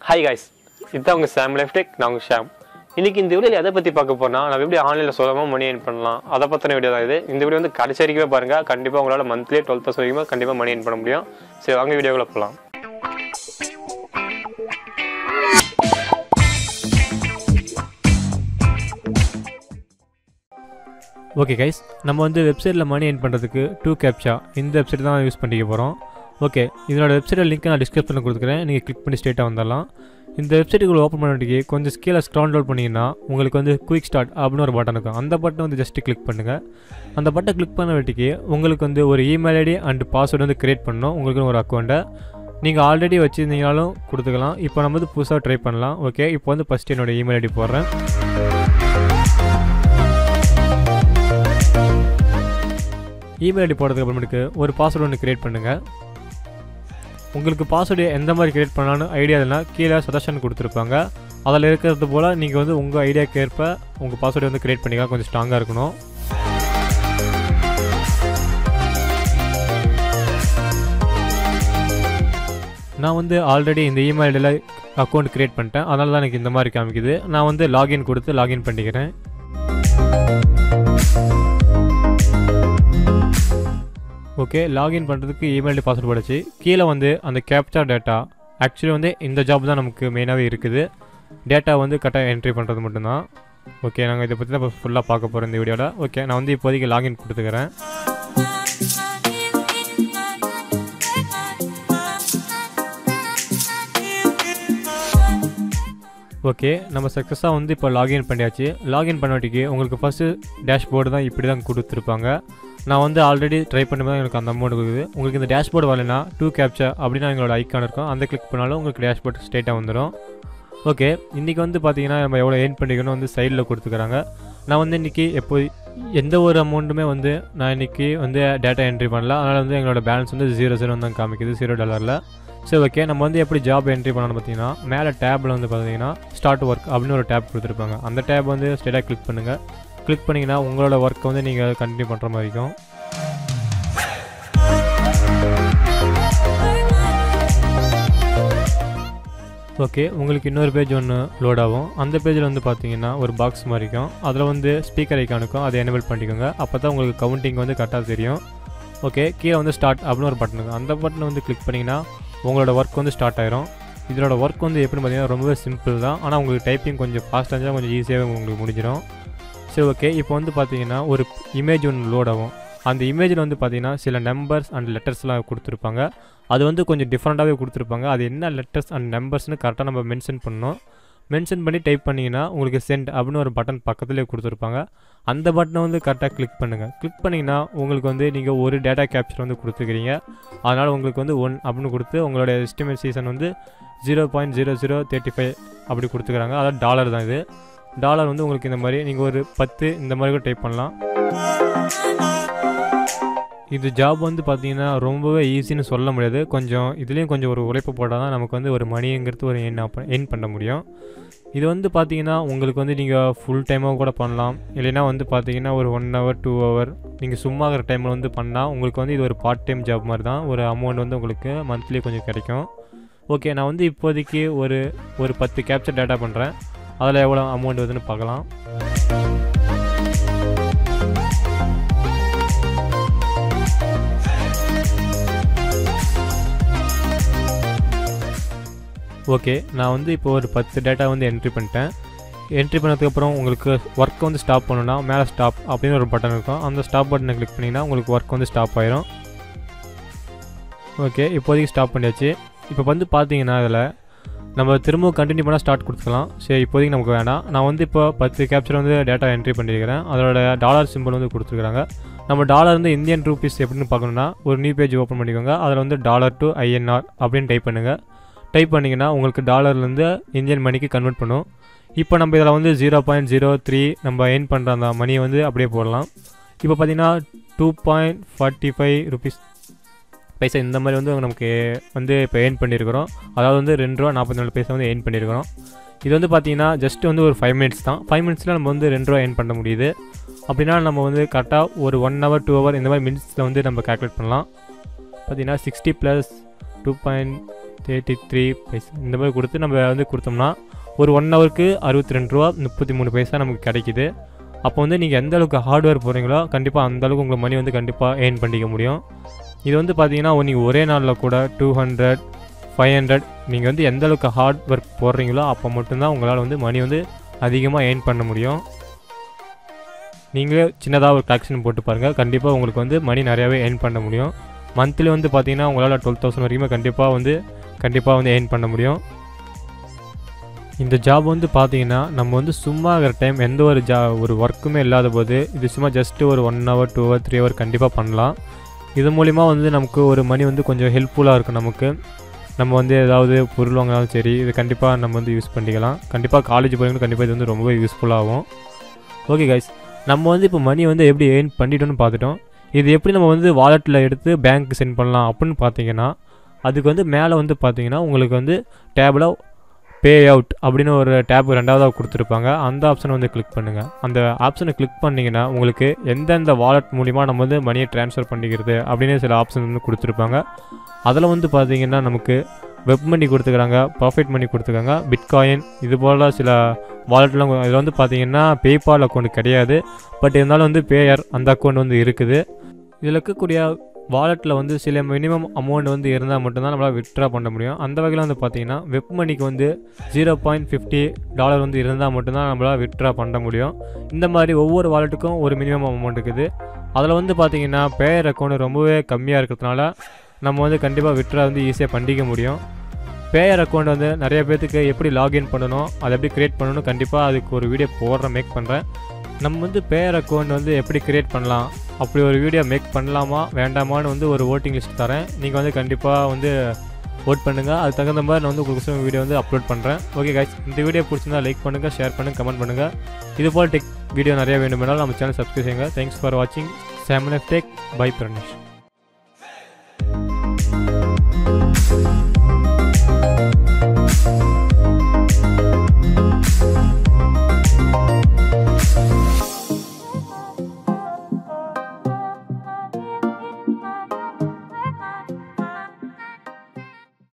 hi guys இதுதான் உங்கள் சாம் life tech நான் உங்கள் ஷாம் இன்னைக்கு இந்த வீடியோவில் எதை பற்றி பார்க்க போனால் நம்ம எப்படி ஆன்லைனில் சுலபமாக மணி ஏர்ன் பண்ணலாம் அதை பற்றின வீடியோ தான் இது இந்த வீடியோ வந்து கடைசி வரைக்குமே பாருங்கள் கண்டிப்பாக உங்களால் மந்த்லி டுவெல் தௌசண்ட் வரைக்கும் கண்டிப்பாக மணி ஏர்ன் பண்ண முடியும் சரி வாங்க வீடியோக்குள்ள போகலாம் ஓகே கைஸ் நம்ம வந்து வெப்சைட்டில் மணி எர்ன் பண்ணுறதுக்கு டூ கேப்சா இந்த வெப்சைட் தான் யூஸ் பண்ணிக்க போகிறோம் ஓகே இதனோட வெப்சைட் லிங்க் நான் டிஸ்கிரிப்ஷனில் கொடுத்துக்கிறேன் நீங்கள் கிளிக் பண்ணி ஸ்ட்ரெயிட்டாக வந்துடலாம் இந்த வெப்சைட்டுக்குள்ள ஓப்பன் பண்ணிட்டு கொஞ்சம் கீழே ஸ்க்ரால் டவுன் பண்ணிங்கன்னா உங்களுக்கு வந்து குயிக் ஸ்டார்ட் அப்படின்னு ஒரு பட்டன் இருக்கும் அந்த பட்டன் வந்து ஜஸ்ட் கிளிக் பண்ணுங்கள் அந்த பட்டன் கிளிக் பண்ண வேட்டிக்கு உங்களுக்கு வந்து ஒரு இமெயில் ஐடி அண்ட் பாஸ்வேர்டு வந்து கிரியேட் பண்ணணும் உங்களுக்கு ஒரு அக்கௌண்ட்டை நீங்கள் ஆல்ரெடி வச்சுருந்தீங்கனாலும் கொடுத்துக்கலாம் இப்போ நம்ம வந்து புதுசாக ட்ரை பண்ணலாம் ஓகே இப்போ வந்து ஃபஸ்ட்டு என்னோடய இமெயில் ஐடி போடுறேன் இமெயில் ஐடி போடுறதுக்கு அப்புறமேட்டுக்கு ஒரு பாஸ்வேர்டு ஒன்று க்ரியேட் பண்ணுங்கள் உங்களுக்கு பாஸ்வேர்டு எந்த மாதிரி க்ரியேட் பண்ணலான்னு ஐடியா இல்லைனா கீழே சஜஷன் கொடுத்துருப்பாங்க அதில் இருக்கிறது போல் நீங்கள் வந்து உங்கள் ஐடியாக்கு ஏற்ப உங்கள் பாஸ்வேர்டு வந்து க்ரியேட் பண்ணிக்கலாம் கொஞ்சம் ஸ்ட்ராங்காக இருக்கணும் நான் வந்து ஆல்ரெடி இந்த இமெயில் ஐடியில் அக்கௌண்ட் க்ரியேட் பண்ணிட்டேன் அதனால தான் எனக்கு இந்த மாதிரி காமிக்குது நான் வந்து லாகின் கொடுத்து லாகின் பண்ணிக்கிறேன் ஓகே லாகின் பண்ணுறதுக்கு இமெயில் பாஸ்வேர்ட் போடுச்சு கீழே வந்து அந்த கேப்சா டேட்டா ஆக்சுவலி வந்து இந்த ஜாப் தான் நமக்கு மெயினாகவே இருக்குது டேட்டா வந்து கரெக்டாக என்ட்ரி பண்ணுறது மட்டும்தான் ஓகே நாங்கள் இதை பற்றி தான் ஃபுல்லாக பார்க்க போகிறோம் இந்த வீடியோவில் ஓகே நான் வந்து இப்போதைக்கு லாகின் கொடுத்துக்கிறேன் ஓகே நம்ம சக்ஸஸாக வந்து இப்போ லாகின் பண்ணியாச்சு லாகின் பண்ணாட்டிக்கு உங்களுக்கு ஃபஸ்ட்டு டேஷ்போர்டு தான் இப்படி தான் கொடுத்துருப்பாங்க நான் வந்து ஆல்ரெடி ட்ரை பண்ணும்போது எனக்கு அந்த அமௌண்ட் இருக்குது உங்களுக்கு இந்த டேஷ்போர்டு வரலைன்னா டூ கேப்சா அப்படின்னா எங்களோட ஐக்கான் இருக்கும் அந்த கிளிக் பண்ணாலும் உங்களுக்கு டேஷ்போர்ட் ஸ்ட்ரெயிட்டாக வந்துடும் ஓகே இன்றைக்கி வந்து பார்த்தீங்கன்னா நம்ம எவ்வளோ ஏர்ன் பண்ணிக்கணும் வந்து சைடில் கொடுத்துக்கிறாங்க நான் வந்து இன்றைக்கி எப்போ எந்த ஒரு அமௌண்ட்டுமே வந்து நான் இன்றைக்கி வந்து டேட்டா என்ட்ரி பண்ணல அதனால் வந்து எங்களோட பேலன்ஸ் வந்து ஜீரோ ஜீரோ தான் காமிக்குது ஜீரோ டாலரில் சரி ஓகே நம்ம வந்து எப்படி ஜாப் என்ட்ரி பண்ணணும் பார்த்தீங்கன்னா மேலே டேப்பில் வந்து பார்த்தீங்கன்னா ஸ்டார்ட் ஒர்க் அப்படின்னு ஒரு டேப் கொடுத்துருப்பாங்க அந்த டேப் வந்து ஸ்ட்ரெயிட்டாக கிளிக் பண்ணுங்கள் கிளிக் பண்ணிங்கன்னா உங்களோட ஒர்க்கை வந்து நீங்கள் கண்டினியூ பண்ணுற மாதிரி இருக்கும் ஓகே உங்களுக்கு இன்னொரு பேஜ் ஒன்று லோட் ஆகும் அந்த பேஜில் வந்து பார்த்தீங்கன்னா ஒரு பாக்ஸ் மாதிரி இருக்கும் அதில் வந்து ஸ்பீக்கர் ஐக்கானுக்கும் அதை எனேபிள் பண்ணிக்கோங்க அப்போ தான் உங்களுக்கு கவுண்டிங் வந்து கரெக்டாக தெரியும் ஓகே கீழே வந்து ஸ்டார்ட் அப்படின்னு ஒரு பட்டன் இருக்கும் அந்த பட்டனை வந்து கிளிக் பண்ணிங்கன்னா உங்களோட ஒர்க் வந்து ஸ்டார்ட் ஆயிரும் இதோட ஒர்க் வந்து எப்படின்னு பார்த்தீங்கன்னா ரொம்பவே சிம்பிள் தான் ஆனால் உங்களுக்கு டைப்பிங் கொஞ்சம் ஃபாஸ்ட்டாக இருந்தால் கொஞ்சம் ஈஸியாகவே உங்களுக்கு முடிஞ்சிடும் சரி ஓகே இப்போ வந்து பார்த்தீங்கன்னா ஒரு இமேஜ் ஒன்று லோட் ஆகும் அந்த இமேஜில் வந்து பார்த்தீங்கன்னா சில நம்பர்ஸ் அண்ட் லெட்டர்ஸ்லாம் கொடுத்துருப்பாங்க அது வந்து கொஞ்சம் டிஃப்ரெண்ட்டாகவே கொடுத்துருப்பாங்க அது என்ன லெட்டர்ஸ் அண்ட் நம்பர்ஸ்னு கரெக்டாக நம்ம மென்ஷன் பண்ணணும் மென்ஷன் பண்ணி டைப் பண்ணிங்கன்னா உங்களுக்கு சென்ட் அப்படின்னு ஒரு பட்டன் பக்கத்துலேயே கொடுத்துருப்பாங்க அந்த பட்டனை வந்து கரெக்டாக கிளிக் பண்ணுங்கள் கிளிக் பண்ணிங்கன்னா உங்களுக்கு வந்து நீங்கள் ஒரு டேட்டா கேப்சர் வந்து கொடுத்துக்கிறீங்க அதனால் உங்களுக்கு வந்து ஒன் அப்படின்னு கொடுத்து உங்களோட எஸ்டிமேட் சீசன் வந்து zero point zero zero thirty five அப்படி கொடுத்துக்கிறாங்க அதாவது டாலர் தான் இது டாலர் வந்து உங்களுக்கு இந்த மாதிரி நீங்கள் ஒரு பத்து இந்த மாதிரி கூட டைப் பண்ணலாம் இது ஜாப் வந்து பார்த்தீங்கன்னா ரொம்பவே ஈஸின்னு சொல்ல முடியாது கொஞ்சம் இதுலேயும் கொஞ்சம் ஒரு உழைப்பு போட்டால் தான் நமக்கு வந்து ஒரு மணிங்கிறது ஒரு என் என் பண்ண முடியும் இது வந்து பார்த்தீங்கன்னா உங்களுக்கு வந்து நீங்கள் ஃபுல் டைமாக கூட பண்ணலாம் இல்லைனா வந்து பார்த்தீங்கன்னா ஒரு ஒன் ஹவர் டூ ஹவர் நீங்கள் சும்மா இருக்கிற டைமில் வந்து பண்ணால் உங்களுக்கு வந்து இது ஒரு பார்ட் டைம் ஜாப் மாதிரி தான் ஒரு அமௌண்ட் வந்து உங்களுக்கு மந்த்லி கொஞ்சம் கிடைக்கும் ஓகே நான் வந்து இப்போதைக்கு ஒரு ஒரு பத்து கேப்சர் டேட்டா பண்ணுறேன் அதில் எவ்வளோ அமௌண்ட் வருதுன்னு பார்க்கலாம் ஓகே நான் வந்து இப்போ ஒரு பத்து டேட்டா வந்து என்ட்ரி பண்ணிட்டேன் என்ட்ரி பண்ணதுக்கப்புறம் உங்களுக்கு ஒர்க்கை வந்து ஸ்டாப் பண்ணணும்னா மேலே ஸ்டாப் அப்படின்னு ஒரு பட்டன் இருக்கும் அந்த ஸ்டாப் பட்டனை கிளிக் பண்ணிங்கன்னா உங்களுக்கு ஒர்க் வந்து ஸ்டாப் ஆயிரும் ஓகே இப்போதைக்கு ஸ்டாப் பண்ணியாச்சு இப்போ வந்து பார்த்தீங்கன்னா இதில் நம்ம திரும்ப கண்டினியூ பண்ணால் ஸ்டார்ட் கொடுத்துக்கலாம் சரி இப்போதைக்கு நமக்கு வேணாம் நான் வந்து இப்போ பத்து கேப்சர் வந்து டேட்டா என்ட்ரி பண்ணியிருக்கிறேன் அதோட டாலர் சிம்பிள் வந்து கொடுத்துருக்குறாங்க நம்ம டாலர் வந்து இந்தியன் ரூபீஸ் எப்படின்னு பார்க்கணுன்னா ஒரு நியூ பேஜ் ஓப்பன் பண்ணிக்கோங்க அதில் வந்து டாலர் டு ஐஎன்ஆர் அப்படின்னு டைப் பண்ணுங்கள் டைப் பண்ணிங்கன்னா உங்களுக்கு டாலர்லேருந்து இந்தியன் மணிக்கு கன்வெர்ட் பண்ணும் இப்போ நம்ம இதில் வந்து ஜீரோ பாயிண்ட் ஜீரோ த்ரீ நம்ம எயின் பண்ணுற அந்த மணியை வந்து அப்படியே போடலாம் இப்போ பார்த்தீங்கன்னா two point forty five rupees paisa இந்த மாதிரி வந்து நமக்கு வந்து இப்போ ஏர்ன் பண்ணியிருக்கிறோம் அதாவது வந்து ரெண்டு ரூபா நாற்பத்தி நாலு பைசா வந்து ஏர்ன் பண்ணியிருக்கிறோம் இது வந்து பார்த்தீங்கன்னா ஜஸ்ட் வந்து ஒரு ஃபைவ் மினிட்ஸ் தான் ஃபைவ் மினிட்ஸில் நம்ம வந்து ரெண்டு ரூபா ஏர்ன் பண்ண முடியுது அப்படின்னா நம்ம வந்து கரெக்டாக ஒரு ஒன் ஹவர் டூ ஹவர் இந்த மாதிரி மினிட்ஸில் வந்து நம்ம கால்குலேட் பண்ணலாம் பார்த்தீங்கன்னா sixty plus two point thirty three paisa இந்த மாதிரி கொடுத்து நம்ம வந்து கொடுத்தோம்னா ஒரு ஒன் ஹவருக்கு அறுபத்தி ரெண்டு ரூபா முப்பத்தி மூணு பைசா நமக்கு கிடைக்குது அப்போ வந்து நீங்கள் எந்த அளவுக்கு ஹார்ட்வேர் போகிறீங்களோ கண்டிப்பாக அந்த அளவுக்கு உங்கள் மணி வந்து கண்டிப்பாக ஏர்ன் பண்ணிக்க முடியும் இது வந்து பார்த்தீங்கன்னா நீங்கள் ஒரே நாளில் கூட டூ ஹண்ட்ரட் ஃபைவ் ஹண்ட்ரட் நீங்கள் வந்து எந்த அளவுக்கு ஹார்ட் ஒர்க் போடுறீங்களோ அப்போ மட்டும்தான் உங்களால் வந்து மணி வந்து அதிகமாக ஏர்ன் பண்ண முடியும் நீங்களே சின்னதாக ஒரு கலெக்ஷன் போட்டு பாருங்கள் கண்டிப்பாக உங்களுக்கு வந்து மணி நிறையாவே ஏர்ன் பண்ண முடியும் மந்த்லி வந்து பார்த்தீங்கன்னா உங்களால் டுவெல் தௌசண்ட் வரைக்குமே கண்டிப்பாக வந்து கண்டிப்பாக வந்து ஏர்ன் பண்ண முடியும் இந்த ஜாப் வந்து பார்த்தீங்கன்னா நம்ம வந்து சும்மா இருக்கிற டைம் எந்த ஒரு ஜா ஒரு ஒர்க்குமே இல்லாத போது இது சும்மா ஜஸ்ட்டு ஒரு one hour two hour three hour கண்டிப்பாக பண்ணலாம் இது மூலிமா வந்து நமக்கு ஒரு மணி வந்து கொஞ்சம் ஹெல்ப்ஃபுல்லாக இருக்கும் நமக்கு நம்ம வந்து ஏதாவது பொருள் வாங்கினாலும் சரி இது கண்டிப்பாக நம்ம வந்து யூஸ் பண்ணிக்கலாம் கண்டிப்பாக காலேஜ் போகிறவங்களுக்கு கண்டிப்பாக இது வந்து ரொம்பவே யூஸ்ஃபுல்லாகும் ஓகே கைஸ் நம்ம வந்து இப்போ மணி வந்து எப்படி ஏர்ன் பண்ணிட்டோம்னு பார்த்துட்டோம் இது எப்படி நம்ம வந்து வாலெட்டில் எடுத்து பேங்க்கு சென்ட் பண்ணலாம் அப்படின்னு பார்த்தீங்கன்னா அதுக்கு வந்து மேலே வந்து பார்த்தீங்கன்னா உங்களுக்கு வந்து டேபில் பே அவுட் அப்படின்னு ஒரு டேப் ரெண்டாவதாக கொடுத்துருப்பாங்க அந்த ஆப்ஷனை வந்து கிளிக் பண்ணுங்கள் அந்த ஆப்ஷனை கிளிக் பண்ணிங்கன்னா உங்களுக்கு எந்தெந்த வாலெட் மூலிமா நம்ம வந்து மணியை ட்ரான்ஸ்ஃபர் பண்ணிக்கிறது அப்படின்னு சில ஆப்ஷன் வந்து கொடுத்துருப்பாங்க அதில் வந்து பார்த்தீங்கன்னா நமக்கு வெப் மணி கொடுத்துக்கிறாங்க ப்ராஃபிட் மணி கொடுத்துருக்காங்க பிட்காயின் இது போல் சில வாலெட்லாம் இதில் வந்து பார்த்தீங்கன்னா பேபால் அக்கௌண்ட் கிடையாது பட் இருந்தாலும் வந்து பேயர் அந்த அக்கௌண்ட் வந்து இருக்குது இதில் இருக்கக்கூடிய வாலெட்டில் வந்து சில மினிமம் அமௌண்ட் வந்து இருந்தால் மட்டும்தான் நம்மளால் வித்ட்ரா பண்ண முடியும் அந்த வகையில் வந்து பார்த்தீங்கன்னா வெப் மணிக்கு வந்து ஜீரோ பாயிண்ட் ஃபிஃப்டி டாலர் வந்து இருந்தால் மட்டும்தான் நம்மளால் வித்ட்ரா பண்ண முடியும் இந்த மாதிரி ஒவ்வொரு வாலெட்டுக்கும் ஒரு மினிமம் அமௌண்ட் இருக்குது அதில் வந்து பார்த்தீங்கன்னா பேயர் அக்கௌண்ட் ரொம்பவே கம்மியாக இருக்கிறதுனால நம்ம வந்து கண்டிப்பாக வித்ட்ரா வந்து ஈஸியாக பண்ணிக்க முடியும் பேயர் அக்கௌண்ட் வந்து நிறைய பேர்த்துக்கு எப்படி லாகின் பண்ணணும் அதை எப்படி க்ரியேட் பண்ணணும் கண்டிப்பாக அதுக்கு ஒரு வீடியோ போடுறேன் மேக் பண்ணுறேன் நம்ம வந்து பேயர் அக்கௌண்ட் வந்து எப்படி க்ரியேட் பண்ணலாம் அப்படி ஒரு வீடியோ மேக் பண்ணலாமா வேண்டாமான்னு வந்து ஒரு ஓட்டிங் லிஸ்ட் தரேன் நீங்கள் வந்து கண்டிப்பாக வந்து ஓட் பண்ணுங்கள் அதுக்கு தகுந்த மாதிரி நான் வந்து உங்களுக்கு வீடியோ வந்து அப்லோட் பண்ணுறேன் ஓகே கைஸ் இந்த வீடியோ பிடிச்சிருந்தா லைக் பண்ணுங்கள் ஷேர் பண்ணுங்கள் கமெண்ட் பண்ணுங்கள் இது போல் டெக் வீடியோ நிறைய வேண்டுமென்றால் நம்ம சேனல் சப்ஸ்கிரைப் செய்யுங்க தேங்க்ஸ் ஃபார் வாட்சிங் சேமன் டெக் பை பிரனேஷ்